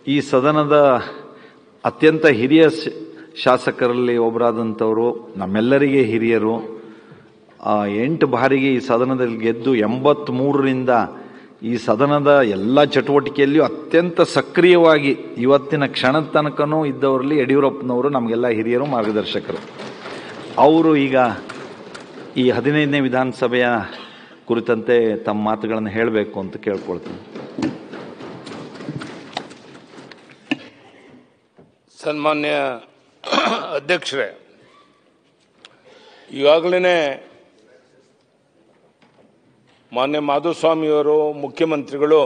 ಈ ಸದನದ ಅತ್ಯಂತ ಹಿರಿಯ ಶ- ಶಾಸಕರಲ್ಲಿ ಒಬ್ಬರಾದಂಥವರು ನಮ್ಮೆಲ್ಲರಿಗೆ ಹಿರಿಯರು ಆ, ಎಂಟು ಬಾರಿಗೆ ಈ ಸದನದಲ್ಲಿ ಗೆದ್ದು ಎಂಬತ್ಮೂರರಿಂದ ಈ ಸದನದ ಎಲ್ಲ ಚಟುವಟಿಕೆಯಲ್ಲಿಯೂ ಅತ್ಯಂತ ಸಕ್ರಿಯವಾಗಿ ಇವತ್ತಿನ ಕ್ಷಣದ ತನಕನೂ ಇದ್ದವರಲ್ಲಿ ಯಡಿಯೂರಪ್ಪನವರು ನಮಗೆಲ್ಲ ಹಿರಿಯರು ಮಾರ್ಗದರ್ಶಕರು ಅವರು ಈಗ ಈ ಹದಿನೈದನೇ ವಿಧಾನಸಭೆಯ ಕುರಿತಂತೆ ತಮ್ಮ ಮಾತುಗಳನ್ನು ಹೇಳಬೇಕು ಅಂತ ಕೇಳ್ಕೊಳ್ತೀನಿ ಸನ್ಮಾನ್ಯ ಅಧ್ಯಕ್ಷರೇ ಈಗಾಗಲೇ ಮಾನ್ಯ ಮಾಧುಸ್ವಾಮಿಯವರು ಮುಖ್ಯಮಂತ್ರಿಗಳು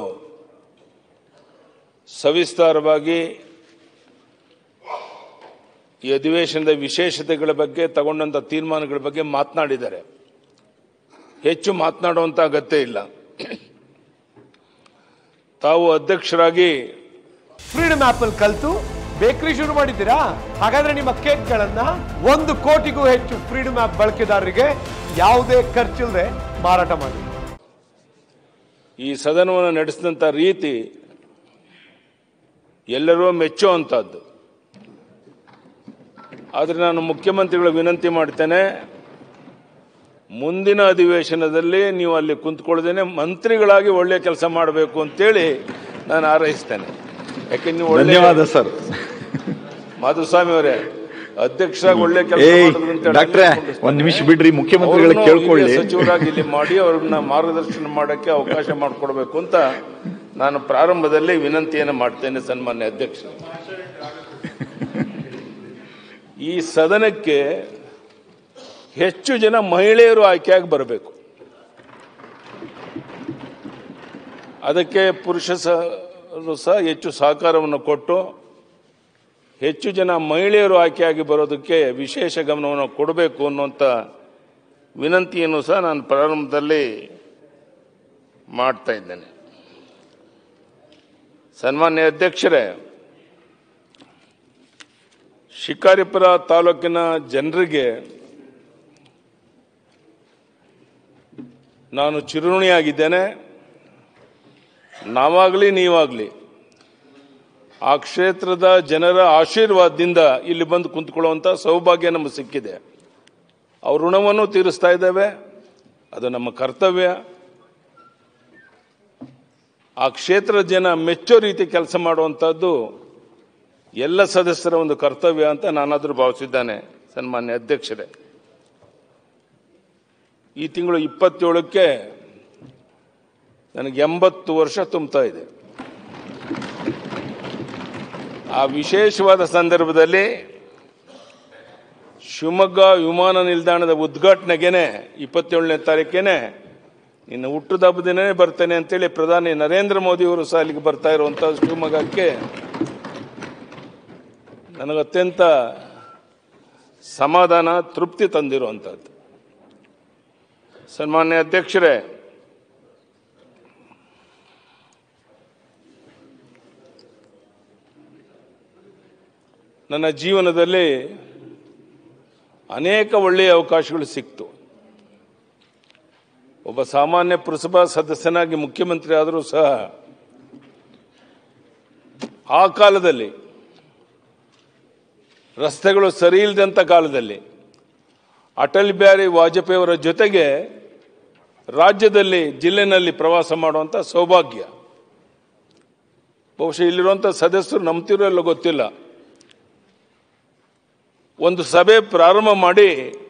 ಸವಿಸ್ತಾರವಾಗಿ ಈ ಅಧಿವೇಶನದ ವಿಶೇಷತೆಗಳ ಬಗ್ಗೆ ತಗೊಂಡಂಥ ತೀರ್ಮಾನಗಳ ಬಗ್ಗೆ ಮಾತನಾಡಿದ್ದಾರೆ ಹೆಚ್ಚು ಮಾತನಾಡುವಂಥ ಅಗತ್ಯ ಇಲ್ಲ ತಾವು ಅಧ್ಯಕ್ಷರಾಗಿ ಫ್ರೀಡಮ್ ಆಪ್ ಅಲ್ಲಿ ಕಲ್ತು ಬೇಕರಿ ಶುರು ಮಾಡಿದ್ದೀರಾ ಹಾಗಾದ್ರೆ ನಿಮ್ಮ ಕೇಕ್ಗಳನ್ನ ಒಂದು ಕೋಟಿಗೂ ಹೆಚ್ಚು ಫ್ರೀಡಮ್ ಆಪ್ ಬಳಕೆದಾರರಿಗೆ ಯಾವುದೇ ಖರ್ಚಿಲ್ಲದೆ ಮಾರಾಟ ಮಾಡಿ ಈ ಸದನವನ್ನು ನಡೆಸಿದಂಥ ರೀತಿ ಎಲ್ಲರೂ ಮೆಚ್ಚುವಂಥದ್ದು ಆದರೆ ನಾನು ಮುಖ್ಯಮಂತ್ರಿಗಳ ವಿನಂತಿ ಮಾಡ್ತೇನೆ ಮುಂದಿನ ಅಧಿವೇಶನದಲ್ಲಿ ನೀವು ಅಲ್ಲಿ ಕುಂತ್ಕೊಳ್ಳದೇನೆ ಮಂತ್ರಿಗಳಾಗಿ ಒಳ್ಳೆಯ ಕೆಲಸ ಮಾಡಬೇಕು ಅಂತೇಳಿ ನಾನು ಹಾರೈಸ್ತೇನೆ ಯಾಕೆ ನೀವು ಒಳ್ಳೆಯ ಧನ್ಯವಾದ ಸರ್ ಮಾಧುಸ್ವಾಮಿ ಅವರೇ ಅಧ್ಯಕ್ಷರಾಗಿ ಒಳ್ಳೆ ಕೆಲಸ ಏಯ್ ಮಾಡಿದ್ರು ಅಂತ ಹೇಳಿ ಡಾಕ್ಟ್ರೆ ಅನ್ಕೊಂಡಿಸ್ತೇನೆ. ಒಂದ್ ನಿಮಿಷ ಬಿಡ್ರಿ ಮುಖ್ಯಮಂತ್ರಿಗಳಿಗೆ ಅವ್ರನ್ನ ಕೇಳ್ಕೊಳ್ಳಿ ಹಿರಿಯ ಸಚಿವರಾಗಿ ಇಲ್ಲಿ ಮಾಡಿ ಅವ್ರನ್ನ ಮಾರ್ಗದರ್ಶನ ಮಾಡಕ್ಕೆ ಅವಕಾಶ ಮಾಡಿಕೊಡ್ಬೇಕು ಅಂತ ನಾನು ಪ್ರಾರಂಭದಲ್ಲಿ ವಿನಂತಿಯನ್ನು ಮಾಡ್ತೇನೆ ಸನ್ಮಾನ್ಯ ಅಧ್ಯಕ್ಷ ಈ ಸದನಕ್ಕೆ ಹೆಚ್ಚು ಜನ ಮಹಿಳೆಯರು ಆಯ್ಕೆಯಾಗಿ ಬರಬೇಕು ಅದಕ್ಕೆ ಪುರುಷ ಸಹ ಸಹ ಹೆಚ್ಚು ಸಹಕಾರವನ್ನು ಕೊಟ್ಟು ಹೆಚ್ಚು ಜನ ಮಹಿಳೆಯರು ಆಯ್ಕೆಯಾಗಿ ಬರೋದಕ್ಕೆ ವಿಶೇಷ ಗಮನವನ್ನು ಕೊಡಬೇಕು ಅನ್ನುವಂಥ ವಿನಂತಿಯನ್ನು ಸಹ ನಾನು ಪ್ರಾರಂಭದಲ್ಲಿ ಮಾಡ್ತಾ ಇದ್ದೇನೆ ಸನ್ಮಾನ್ಯ ಅಧ್ಯಕ್ಷರೇ ಶಿಕಾರಿಪುರ ತಾಲೂಕಿನ ಜನರಿಗೆ ನಾನು ಚಿರುಣಿಯಾಗಿದ್ದೇನೆ ನಾವಾಗಲಿ ನೀವಾಗಲಿ ಆ ಕ್ಷೇತ್ರದ ಜನರ ಆಶೀರ್ವಾದದಿಂದ ಇಲ್ಲಿ ಬಂದು ಕುಂತ್ಕೊಳ್ಳುವಂಥ ಸೌಭಾಗ್ಯ ನಮಗೆ ಸಿಕ್ಕಿದೆ ಅವ್ರ ಋಣವನ್ನು ತೀರಿಸ್ತಾ ಇದ್ದೇವೆ ಅದು ನಮ್ಮ ಕರ್ತವ್ಯ ಆ ಕ್ಷೇತ್ರದ ಜನ ಮೆಚ್ಚೋ ರೀತಿ ಕೆಲಸ ಮಾಡುವಂಥದ್ದು ಎಲ್ಲ ಸದಸ್ಯರ ಒಂದು ಕರ್ತವ್ಯ ಅಂತ ನಾನಾದರೂ ಭಾವಿಸಿದ್ದಾನೆ ಸನ್ಮಾನ್ಯ ಅಧ್ಯಕ್ಷರೇ ಈ ತಿಂಗಳು ಇಪ್ಪತ್ತೇಳಕ್ಕೆ ನನಗೆ ಎಂಬತ್ತು ವರ್ಷ ತುಂಬ್ತಾ ಇದೆ ಆ ವಿಶೇಷವಾದ ಸಂದರ್ಭದಲ್ಲಿ ಶಿವಮೊಗ್ಗ ವಿಮಾನ ನಿಲ್ದಾಣದ ಉದ್ಘಾಟನೆಗೇನೆ ಇಪ್ಪತ್ತೇಳನೇ ತಾರೀಕೇನೆ ಇನ್ನು ಹುಟ್ಟುದ ಹಬ್ಬದಿನೇ ಬರ್ತೇನೆ ಅಂತೇಳಿ ಪ್ರಧಾನಿ ನರೇಂದ್ರ ಮೋದಿ ಅವರು ಸಹ ಅಲ್ಲಿಗೆ ಬರ್ತಾ ಇರುವಂಥ ಶಿವಮೊಗ್ಗಕ್ಕೆ ನನಗೆ ಅತ್ಯಂತ ಸಮಾಧಾನ ತೃಪ್ತಿ ತಂದಿರುವಂಥದ್ದು ಸನ್ಮಾನ್ಯ ಅಧ್ಯಕ್ಷರೇ ನನ್ನ ಜೀವನದಲ್ಲಿ ಅನೇಕ ಒಳ್ಳೆಯ ಅವಕಾಶಗಳು ಸಿಕ್ತು ಒಬ್ಬ ಸಾಮಾನ್ಯ ಪುರಸಭಾ ಸದಸ್ಯನಾಗಿ ಮುಖ್ಯಮಂತ್ರಿ ಆದರೂ ಸಹ ಆ ಕಾಲದಲ್ಲಿ ರಸ್ತೆಗಳು ಸರಿ ಇಲ್ಲದಂಥ ಕಾಲದಲ್ಲಿ ಅಟಲ್ ಬಿಹಾರಿ ವಾಜಪೇಯಿ ಅವರ ಜೊತೆಗೆ ರಾಜ್ಯದಲ್ಲಿ ಜಿಲ್ಲೆನಲ್ಲಿ ಪ್ರವಾಸ ಮಾಡುವಂಥ ಸೌಭಾಗ್ಯ ಬಹುಶಃ ಇಲ್ಲಿರುವಂಥ ಸದಸ್ಯರು ನಂಬ್ತಿರೋ ಇಲ್ಲೋ ಗೊತ್ತಿಲ್ಲ ಒಂದು ಸಭೆ ಪ್ರಾರಂಭ ಮಾಡಿ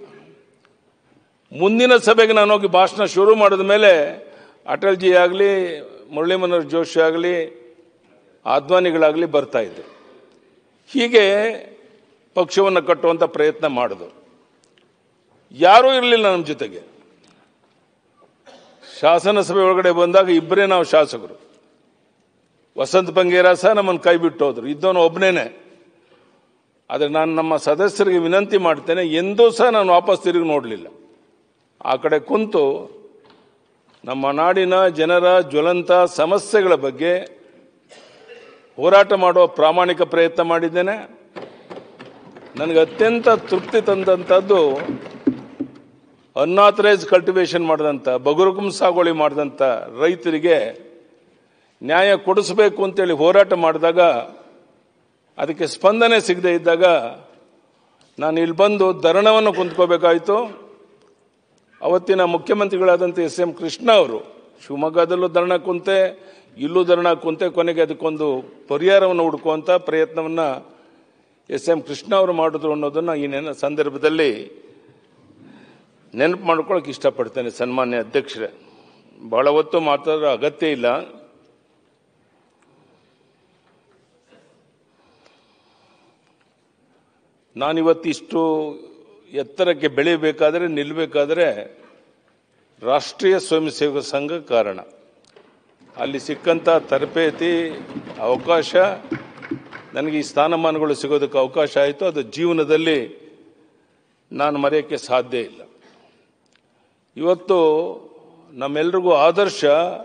ಮುಂದಿನ ಸಭೆಗೆ ನಾನು ಹೋಗಿ ಭಾಷಣ ಶುರು ಮಾಡಿದ ಮೇಲೆ ಅಟಲ್ಜಿ ಆಗಲಿ ಮುರಳಿ ಮನೋಹರ್ ಜೋಶಿ ಆಗಲಿ ಅದ್ವಾನಿಗಳಾಗಲಿ ಬರ್ತಾ ಇದ್ರು ಹೀಗೆ ಪಕ್ಷವನ್ನು ಕಟ್ಟುವಂಥ ಪ್ರಯತ್ನ ಮಾಡಿದ್ರು ಯಾರೂ ಇರಲಿಲ್ಲ ನಮ್ಮ ಜೊತೆಗೆ ಶಾಸನ ಸಭೆ ಒಳಗಡೆ ಬಂದಾಗ ಇಬ್ಬರೇ ನಾವು ಶಾಸಕರು ವಸಂತ ಬಂಗೇರ ಸಹ ನಮ್ಮನ್ನು ಕೈ ಬಿಟ್ಟು ಹೋದ್ರು ಇದ್ದವನು ಒಬ್ಬನೇನೆ ಆದರೆ ನಾನು ನಮ್ಮ ಸದಸ್ಯರಿಗೆ ವಿನಂತಿ ಮಾಡ್ತೇನೆ ಎಂದೂ ಸಹ ನಾನು ವಾಪಸ್ ತಿರುಗಿ ನೋಡಲಿಲ್ಲ ಆ ಕಡೆ ಕುಂತು ನಮ್ಮ ನಾಡಿನ ಜನರ ಜ್ವಲಂತ ಸಮಸ್ಯೆಗಳ ಬಗ್ಗೆ ಹೋರಾಟ ಮಾಡುವ ಪ್ರಾಮಾಣಿಕ ಪ್ರಯತ್ನ ಮಾಡಿದ್ದೇನೆ ನನಗೆ ಅತ್ಯಂತ ತೃಪ್ತಿ ತಂದಂಥದ್ದು ಅನ್ನಾಥರೈಸ್ ಕಲ್ಟಿವೇಶನ್ ಮಾಡಿದಂಥ ಬಗುರುಕುಂ ಸಾಗುವಳಿ ಮಾಡಿದಂಥ ರೈತರಿಗೆ ನ್ಯಾಯ ಕೊಡಿಸಬೇಕು ಅಂತೇಳಿ ಹೋರಾಟ ಮಾಡಿದಾಗ ಅದಕ್ಕೆ ಸ್ಪಂದನೆ ಸಿಗದೆ ಇದ್ದಾಗ ನಾನು ಇಲ್ಲಿ ಬಂದು ಧರಣವನ್ನು ಕುಂತ್ಕೋಬೇಕಾಯಿತು ಅವತ್ತಿನ ಮುಖ್ಯಮಂತ್ರಿಗಳಾದಂಥ ಎಸ್ ಎಂ ಕೃಷ್ಣ ಅವರು ಶಿವಮೊಗ್ಗದಲ್ಲೂ ಧರಣ ಕುಂತೆ ಇಲ್ಲೂ ಧರಣ ಕುಂತೆ ಕೊನೆಗೆ ಅದಕ್ಕೊಂದು ಪರಿಹಾರವನ್ನು ಹುಡುಕುವಂಥ ಪ್ರಯತ್ನವನ್ನು ಎಸ್ ಎಂ ಕೃಷ್ಣ ಅವರು ಮಾಡಿದ್ರು ಅನ್ನೋದನ್ನು ಈ ನೆನ ಸಂದರ್ಭದಲ್ಲಿ ನೆನಪು ಮಾಡ್ಕೊಳಕ್ಕೆ ಇಷ್ಟಪಡ್ತೇನೆ ಸನ್ಮಾನ್ಯ ಅಧ್ಯಕ್ಷರೇ ಬಹಳ ಹೊತ್ತು ಮಾತಾಡೋ ಅಗತ್ಯ ಇಲ್ಲ ನಾನಿವತ್ತಿಷ್ಟು ಎತ್ತರಕ್ಕೆ ಬೆಳಿಬೇಕಾದ್ರೆ ನಿಲ್ಲಬೇಕಾದ್ರೆ ರಾಷ್ಟ್ರೀಯ ಸ್ವಯಂ ಸೇವಕ ಸಂಘ ಕಾರಣ ಅಲ್ಲಿ ಸಿಕ್ಕಂಥ ತರಬೇತಿ ಅವಕಾಶ ನನಗೆ ಈ ಸ್ಥಾನಮಾನಗಳು ಸಿಗೋದಕ್ಕೆ ಅವಕಾಶ ಆಯಿತು ಅದು ಜೀವನದಲ್ಲಿ ನಾನು ಮರೆಯೋಕ್ಕೆ ಸಾಧ್ಯ ಇಲ್ಲ ಇವತ್ತು ನಮ್ಮೆಲ್ರಿಗೂ ಆದರ್ಶ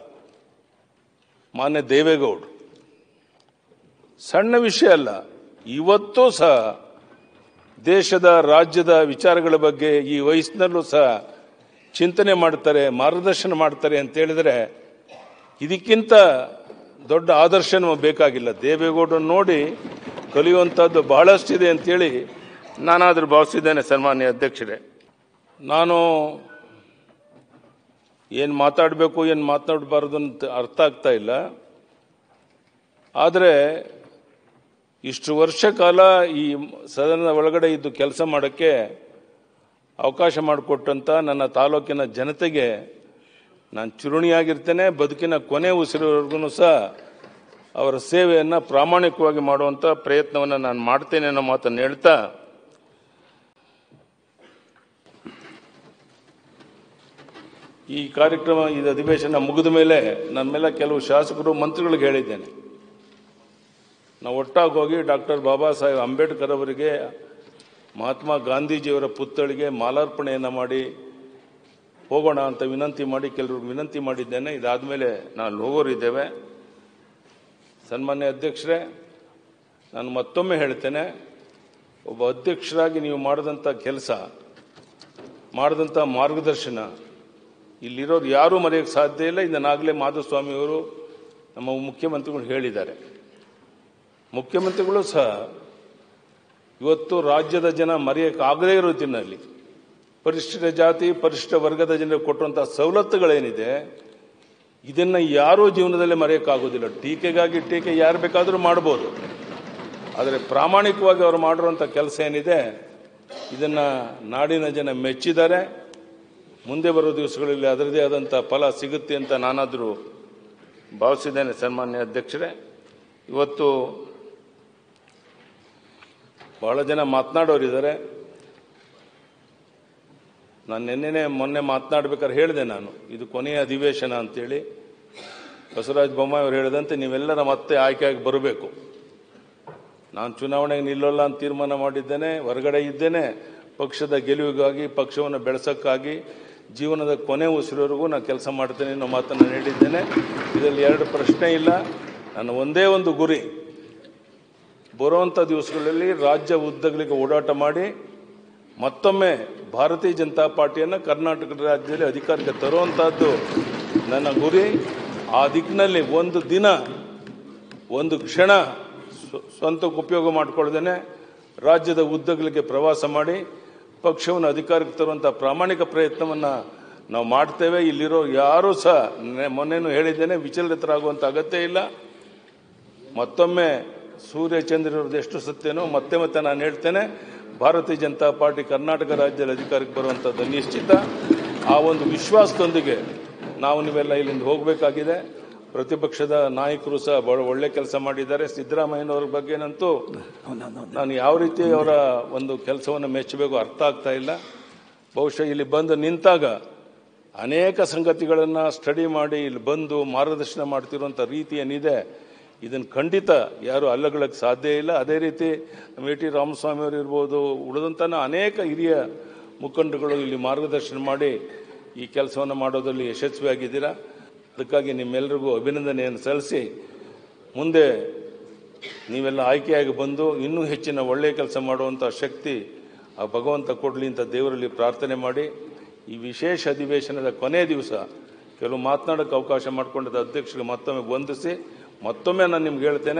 ಮಾನ್ಯ ದೇವೇಗೌಡರು ಸಣ್ಣ ವಿಷಯ ಅಲ್ಲ ಇವತ್ತೂ ಸಹ ದೇಶದ ರಾಜ್ಯದ ವಿಚಾರಗಳ ಬಗ್ಗೆ ಈ ವಯಸ್ಸಿನಲ್ಲೂ ಸಹ ಚಿಂತನೆ ಮಾಡ್ತಾರೆ ಮಾರ್ಗದರ್ಶನ ಮಾಡ್ತಾರೆ ಅಂತ ಹೇಳಿದ್ರೆ ಇದಕ್ಕಿಂತ ದೊಡ್ಡ ಆದರ್ಶ ನಮಗೆ ಬೇಕಾಗಿಲ್ಲ ದೇವೇಗೌಡರನ್ನು ನೋಡಿ ಕಲಿಯುವಂಥದ್ದು ಬಹಳಷ್ಟಿದೆ ಅಂತೇಳಿ ನಾನಾದರೂ ಭಾವಿಸಿದ್ದೇನೆ ಸನ್ಮಾನ್ಯ ಅಧ್ಯಕ್ಷರೇ ನಾನು ಏನು ಮಾತಾಡಬೇಕು ಏನು ಮಾತನಾಡಬಾರ್ದು ಅಂತ ಅರ್ಥ ಆಗ್ತಾ ಇಲ್ಲ ಆದರೆ ಇಷ್ಟು ವರ್ಷ ಕಾಲ ಈ ಸದನದ ಒಳಗಡೆ ಇದ್ದು ಕೆಲಸ ಮಾಡೋಕ್ಕೆ ಅವಕಾಶ ಮಾಡಿಕೊಟ್ಟಂಥ ನನ್ನ ತಾಲೂಕಿನ ಜನತೆಗೆ ನಾನು ಚಿರುಣಿಯಾಗಿರ್ತೇನೆ ಬದುಕಿನ ಕೊನೆ ಉಸಿರುವರೆಗೂ ಸಹ ಅವರ ಸೇವೆಯನ್ನು ಪ್ರಾಮಾಣಿಕವಾಗಿ ಮಾಡುವಂಥ ಪ್ರಯತ್ನವನ್ನು ನಾನು ಮಾಡ್ತೇನೆ ಅನ್ನೋ ಮಾತನ್ನು ಹೇಳ್ತಾ ಈ ಕಾರ್ಯಕ್ರಮ ಇದು ಅಧಿವೇಶನ ಮುಗಿದ ಮೇಲೆ ನನ್ನ ಮೇಲೆ ಕೆಲವು ಶಾಸಕರು ಮಂತ್ರಿಗಳಿಗೆ ಹೇಳಿದ್ದೇನೆ ನಾವು ಒಟ್ಟಾಗಿ ಹೋಗಿ ಡಾಕ್ಟರ್ ಬಾಬಾ ಸಾಹೇಬ್ ಅಂಬೇಡ್ಕರ್ ಅವರಿಗೆ ಮಹಾತ್ಮ ಗಾಂಧೀಜಿಯವರ ಪುತ್ಥಳಿಗೆ ಮಾಲಾರ್ಪಣೆಯನ್ನು ಮಾಡಿ ಹೋಗೋಣ ಅಂತ ವಿನಂತಿ ಮಾಡಿ ಕೆಲವರು ವಿನಂತಿ ಮಾಡಿದ್ದೇನೆ ಇದಾದಮೇಲೆ ನಾನು ಹೋಗೋರಿದ್ದೇವೆ ಸನ್ಮಾನ್ಯ ಅಧ್ಯಕ್ಷರೇ ನಾನು ಮತ್ತೊಮ್ಮೆ ಹೇಳ್ತೇನೆ ಒಬ್ಬ ಅಧ್ಯಕ್ಷರಾಗಿ ನೀವು ಮಾಡಿದಂಥ ಕೆಲಸ ಮಾಡಿದಂಥ ಮಾರ್ಗದರ್ಶನ ಇಲ್ಲಿರೋರು ಯಾರೂ ಮರೆಯೋಕ್ಕೆ ಸಾಧ್ಯ ಇಲ್ಲ ಇದನ್ನಾಗಲೇ ಮಾಧುಸ್ವಾಮಿಯವರು ನಮ್ಮ ಮುಖ್ಯಮಂತ್ರಿಗಳು ಹೇಳಿದ್ದಾರೆ ಮುಖ್ಯಮಂತ್ರಿಗಳು ಸಹ ಇವತ್ತು ರಾಜ್ಯದ ಜನ ಮರೆಯೋಕೆ ಆಗದೇ ಇರೋ ದಿನಲ್ಲಿ ಪರಿಶಿಷ್ಟ ಜಾತಿ ಪರಿಶಿಷ್ಟ ವರ್ಗದ ಜನರಿಗೆ ಕೊಟ್ಟಂತಹ ಸವಲತ್ತುಗಳೇನಿದೆ ಇದನ್ನ ಯಾರೂ ಜೀವನದಲ್ಲಿ ಮರೆಯೋಕ್ಕಾಗೋದಿಲ್ಲ ಟೀಕೆಗಾಗಿ ಟೀಕೆ ಯಾರು ಬೇಕಾದರೂ ಮಾಡ್ಬೋದು ಆದರೆ ಪ್ರಾಮಾಣಿಕವಾಗಿ ಅವರು ಮಾಡಿರುವಂಥ ಕೆಲಸ ಏನಿದೆ ಇದನ್ನ ನಾಡಿನ ಜನ ಮೆಚ್ಚಿದ್ದಾರೆ ಮುಂದೆ ಬರೋ ದಿವಸಗಳಲ್ಲಿ ಅದರದೇ ಆದಂಥ ಫಲ ಸಿಗುತ್ತೆ ಅಂತ ನಾನಾದರೂ ಭಾವಿಸಿದ್ದೇನೆ ಸನ್ಮಾನ್ಯ ಅಧ್ಯಕ್ಷರೇ ಇವತ್ತು ಬಹಳ ಜನ ಮಾತನಾಡೋರಿದ್ದಾರೆ ನಾನು ನಿನ್ನೆನೆ ಮೊನ್ನೆ ಮಾತನಾಡ್ಬೇಕಾದ್ರೆ ಹೇಳಿದೆ ನಾನು ಇದು ಕೊನೆಯ ಅಧಿವೇಶನ ಅಂತೇಳಿ ಬಸವರಾಜ ಬೊಮ್ಮಾಯಿ ಅವರು ಹೇಳಿದಂತೆ ನೀವೆಲ್ಲರ ಮತ್ತೆ ಆಯ್ಕೆಯಾಗಿ ಬರಬೇಕು ನಾನು ಚುನಾವಣೆಗೆ ನಿಲ್ಲೋಲ್ಲ ಅಂತ ತೀರ್ಮಾನ ಮಾಡಿದ್ದೇನೆ ಹೊರಗಡೆ ಇದ್ದೇನೆ ಪಕ್ಷದ ಗೆಲುವಿಗಾಗಿ ಪಕ್ಷವನ್ನು ಬೆಳೆಸೋಕ್ಕಾಗಿ ಜೀವನದ ಕೊನೆ ಉಸಿರೋವರೆಗೂ ನಾನು ಕೆಲಸ ಮಾಡ್ತೇನೆ ಅನ್ನೋ ಮಾತನ್ನು ನೀಡಿದ್ದೇನೆ ಇದರಲ್ಲಿ ಎರಡು ಪ್ರಶ್ನೆ ಇಲ್ಲ ನನ್ನ ಒಂದೇ ಒಂದು ಗುರಿ ಬರುವಂಥ ದಿವಸಗಳಲ್ಲಿ ರಾಜ್ಯ ಉದ್ದಗಲಿಗೆ ಓಡಾಟ ಮಾಡಿ ಮತ್ತೊಮ್ಮೆ ಭಾರತೀಯ ಜನತಾ ಪಾರ್ಟಿಯನ್ನು ಕರ್ನಾಟಕ ರಾಜ್ಯದಲ್ಲಿ ಅಧಿಕಾರಕ್ಕೆ ತರುವಂತಹದ್ದು ನನ್ನ ಗುರಿ ಆ ದಿಕ್ಕಿನಲ್ಲಿ ಒಂದು ದಿನ ಒಂದು ಕ್ಷಣ ಸ್ವ- ಸ್ವಂತಕ್ಕೆ ಉಪಯೋಗ ಮಾಡಿಕೊಳ್ಳದೇನೆ ರಾಜ್ಯದ ಉದ್ದಗಲಿಗೆ ಪ್ರವಾಸ ಮಾಡಿ ಪಕ್ಷವನ್ನು ಅಧಿಕಾರಕ್ಕೆ ತರುವಂಥ ಪ್ರಾಮಾಣಿಕ ಪ್ರಯತ್ನವನ್ನು ನಾವು ಮಾಡ್ತೇವೆ ಇಲ್ಲಿರೋ ಯಾರೂ ಸಹ ನೆ- ಮೊನ್ನೆನೂ ಹೇಳಿದ್ದೇನೆ ವಿಚಲಿತರಾಗುವಂಥ ಅಗತ್ಯ ಇಲ್ಲ ಮತ್ತೊಮ್ಮೆ ಸೂರ್ಯ ಚಂದ್ರರದ್ದು ಎಷ್ಟು ಸತ್ಯನೋ ಮತ್ತೆ ಮತ್ತೆ ನಾನು ಹೇಳ್ತೇನೆ ಭಾರತೀಯ ಜನತಾ ಪಾರ್ಟಿ ಕರ್ನಾಟಕ ರಾಜ್ಯದಲ್ಲಿ ಅಧಿಕಾರಕ್ಕೆ ಬರುವಂಥದ್ದು ನಿಶ್ಚಿತ ಆ ಒಂದು ವಿಶ್ವಾಸದೊಂದಿಗೆ ನಾವು ನೀವೆಲ್ಲ ಇಲ್ಲಿಂದ ಹೋಗಬೇಕಾಗಿದೆ ಪ್ರತಿಪಕ್ಷದ ನಾಯಕರು ಸಹ ಬಹಳ ಒಳ್ಳೆ ಕೆಲಸ ಮಾಡಿದ್ದಾರೆ ಸಿದ್ದರಾಮಯ್ಯನವ್ರ ಬಗ್ಗೆನಂತೂ ನಾನು ಯಾವ ರೀತಿ ಅವರ ಒಂದು ಕೆಲಸವನ್ನು ಮೆಚ್ಚಬೇಕು ಅರ್ಥ ಆಗ್ತಾ ಇಲ್ಲ ಬಹುಶಃ ಇಲ್ಲಿ ಬಂದು ನಿಂತಾಗ ಅನೇಕ ಸಂಗತಿಗಳನ್ನು ಸ್ಟಡಿ ಮಾಡಿ ಇಲ್ಲಿ ಬಂದು ಮಾರ್ಗದರ್ಶನ ಮಾಡ್ತಿರುವಂಥ ರೀತಿ ಏನಿದೆ ಇದನ್ನು ಖಂಡಿತ ಯಾರು ಅಲ್ಲಗಳಕ್ಕೆ ಸಾಧ್ಯ ಇಲ್ಲ ಅದೇ ರೀತಿ ನಮ್ಮ ಎ ಟಿ ರಾಮಸ್ವಾಮಿ ಅವರು ಇರ್ಬೋದು ಉಳಿದಂಥ ಅನೇಕ ಹಿರಿಯ ಮುಖಂಡರುಗಳು ಇಲ್ಲಿ ಮಾರ್ಗದರ್ಶನ ಮಾಡಿ ಈ ಕೆಲಸವನ್ನು ಮಾಡೋದ್ರಲ್ಲಿ ಯಶಸ್ವಿಯಾಗಿದ್ದೀರಾ ಅದಕ್ಕಾಗಿ ನಿಮ್ಮೆಲ್ಲರಿಗೂ ಅಭಿನಂದನೆಯನ್ನು ಸಲ್ಲಿಸಿ ಮುಂದೆ ನೀವೆಲ್ಲ ಆಯ್ಕೆಯಾಗಿ ಬಂದು ಇನ್ನೂ ಹೆಚ್ಚಿನ ಒಳ್ಳೆಯ ಕೆಲಸ ಮಾಡುವಂಥ ಶಕ್ತಿ ಆ ಭಗವಂತ ಕೊಡಲಿ ಅಂತ ದೇವರಲ್ಲಿ ಪ್ರಾರ್ಥನೆ ಮಾಡಿ ಈ ವಿಶೇಷ ಅಧಿವೇಶನದ ಕೊನೆಯ ದಿವಸ ಕೆಲವು ಮಾತನಾಡೋಕ್ಕೆ ಅವಕಾಶ ಮಾಡಿಕೊಂಡದ ಅಧ್ಯಕ್ಷರಿಗೆ ಮತ್ತೊಮ್ಮೆ ವಂದಿಸಿ ಮತ್ತೊಮ್ಮೆ ನಾನು ನಿಮ್ಗೆ ಹೇಳ್ತೇನೆ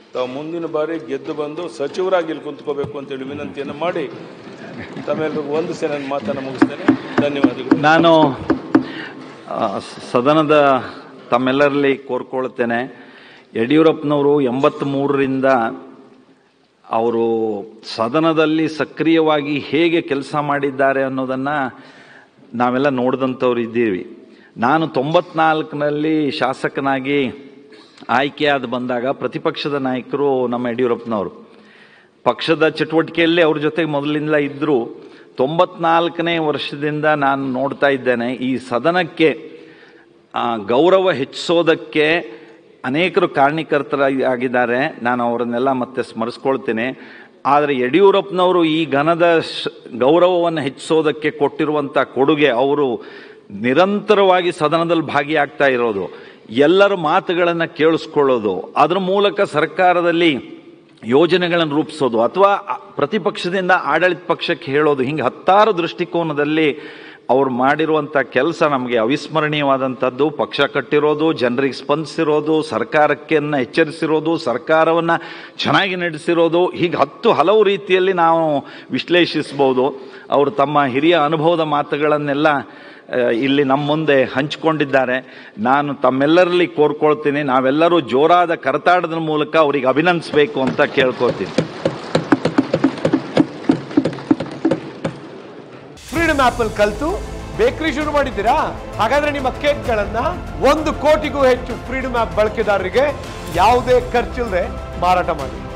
ತಾವು ಮುಂದಿನ ಬಾರಿ ಗೆದ್ದು ಬಂದು ಸಚಿವರಾಗಿ ಇಲ್ಲಿ ಕುಂತ್ಕೋಬೇಕು ಅಂತೇಳಿ ವಿನಂತಿಯನ್ನು ಮಾಡಿ ತಮ್ಮೆಲ್ಲರಿಗೂ ಒಂದು ಸೆ ನನ್ನ ಮಾತನ್ನು ಮುಗಿಸ್ತೇನೆ ಧನ್ಯವಾದಗಳು ನಾನು ಆ, ಸದನದ ತಮ್ಮೆಲ್ಲರಲ್ಲಿ ಕೋರ್ಕೊಳ್ತೇನೆ ಯಡಿಯೂರಪ್ಪನವರು ಎಂಬತ್ತ್ಮೂರರಿಂದ ಅವರು ಸದನದಲ್ಲಿ ಸಕ್ರಿಯವಾಗಿ ಹೇಗೆ ಕೆಲಸ ಮಾಡಿದ್ದಾರೆ ಅನ್ನೋದನ್ನು ನಾವೆಲ್ಲ ನೋಡಿದಂಥವ್ರು ಇದ್ದೀವಿ ನಾನು ತೊಂಬತ್ನಾಲ್ಕನಲ್ಲಿ ಶಾಸಕನಾಗಿ ಆಯ್ಕೆಯಾದ ಬಂದಾಗ ಪ್ರತಿಪಕ್ಷದ ನಾಯಕರು ನಮ್ಮ ಯಡಿಯೂರಪ್ಪನವರು ಪಕ್ಷದ ಚಟುವಟಿಕೆಯಲ್ಲಿ ಅವ್ರ ಜೊತೆಗೆ ಮೊದಲಿಂದ ಇದ್ದರು ತೊಂಬತ್ನಾಲ್ಕನೇ ವರ್ಷದಿಂದ ನಾನು ನೋಡ್ತಾ ಇದ್ದೇನೆ ಈ ಸದನಕ್ಕೆ ಆ, ಗೌರವ ಹೆಚ್ಚಿಸೋದಕ್ಕೆ ಅನೇಕರು ಕಾರಣೀಕರ್ತರಾಗಿದ್ದಾರೆ ನಾನು ಅವರನ್ನೆಲ್ಲ ಮತ್ತೆ ಸ್ಮರಿಸ್ಕೊಳ್ತೇನೆ ಆದರೆ ಯಡಿಯೂರಪ್ಪನವರು ಈ ಘನದ ಶ- ಗೌರವವನ್ನು ಹೆಚ್ಚಿಸೋದಕ್ಕೆ ಕೊಟ್ಟಿರುವಂಥ ಕೊಡುಗೆ ಅವರು ನಿರಂತರವಾಗಿ ಸದನದಲ್ಲಿ ಭಾಗಿಯಾಗ್ತಾ ಇರೋದು ಎಲ್ಲರ ಮಾತುಗಳನ್ನು ಕೇಳಿಸ್ಕೊಳ್ಳೋದು ಅದರ ಮೂಲಕ ಸರ್ಕಾರದಲ್ಲಿ ಯೋಜನೆಗಳನ್ನು ರೂಪಿಸೋದು ಅಥವಾ ಆ- ಪ್ರತಿಪಕ್ಷದಿಂದ ಆಡಳಿತ ಪಕ್ಷಕ್ಕೆ ಹೇಳೋದು ಹಿಂಗೆ ಹತ್ತಾರು ದೃಷ್ಟಿಕೋನದಲ್ಲಿ ಅವ್ರು ಮಾಡಿರುವಂಥ ಕೆಲಸ ನಮಗೆ ಅವಿಸ್ಮರಣೀಯವಾದಂಥದ್ದು ಪಕ್ಷ ಕಟ್ಟಿರೋದು ಜನರಿಗೆ ಸ್ಪಂದಿಸಿರೋದು ಸರ್ಕಾರಕ್ಕೆ ಎಚ್ಚರಿಸಿರೋದು ಸರ್ಕಾರವನ್ನು ಚೆನ್ನಾಗಿ ನಡೆಸಿರೋದು ಹೀಗೆ ಹತ್ತು ಹಲವು ರೀತಿಯಲ್ಲಿ ನಾವು ವಿಶ್ಲೇಷಿಸ್ಬೋದು ಅವರು ತಮ್ಮ ಹಿರಿಯ ಅನುಭವದ ಮಾತುಗಳನ್ನೆಲ್ಲ ಆ, ಇಲ್ಲಿ ನಮ್ಮ ಮುಂದೆ ಹಂಚಿಕೊಂಡಿದ್ದಾರೆ ನಾನು ತಮ್ಮೆಲ್ಲರಲ್ಲಿ ಕೋರ್ಕೊಳ್ತೀನಿ ನಾವೆಲ್ಲರೂ ಜೋರಾದ ಕರತಾಡದ ಮೂಲಕ ಅವರಿಗೆ ಅಭಿನಂದಿಸಬೇಕು ಅಂತ ಕೇಳ್ಕೊಳ್ತೀನಿ ಫ್ರೀಡಮ್ ಆಪ್ ಅಲ್ಲಿ ಕಲ್ತು ಬೇಕರಿ ಶುರು ಮಾಡಿದ್ದೀರಾ ಹಾಗಾದ್ರೆ ನಿಮ್ಮ ಕೇಕ್ಗಳನ್ನ ಒಂದು ಕೋಟಿಗೂ ಹೆಚ್ಚು ಫ್ರೀಡಮ್ ಆಪ್ ಬಳಕೆದಾರರಿಗೆ ಯಾವುದೇ ಖರ್ಚಿಲ್ಲದೆ ಮಾರಾಟ ಮಾಡಿ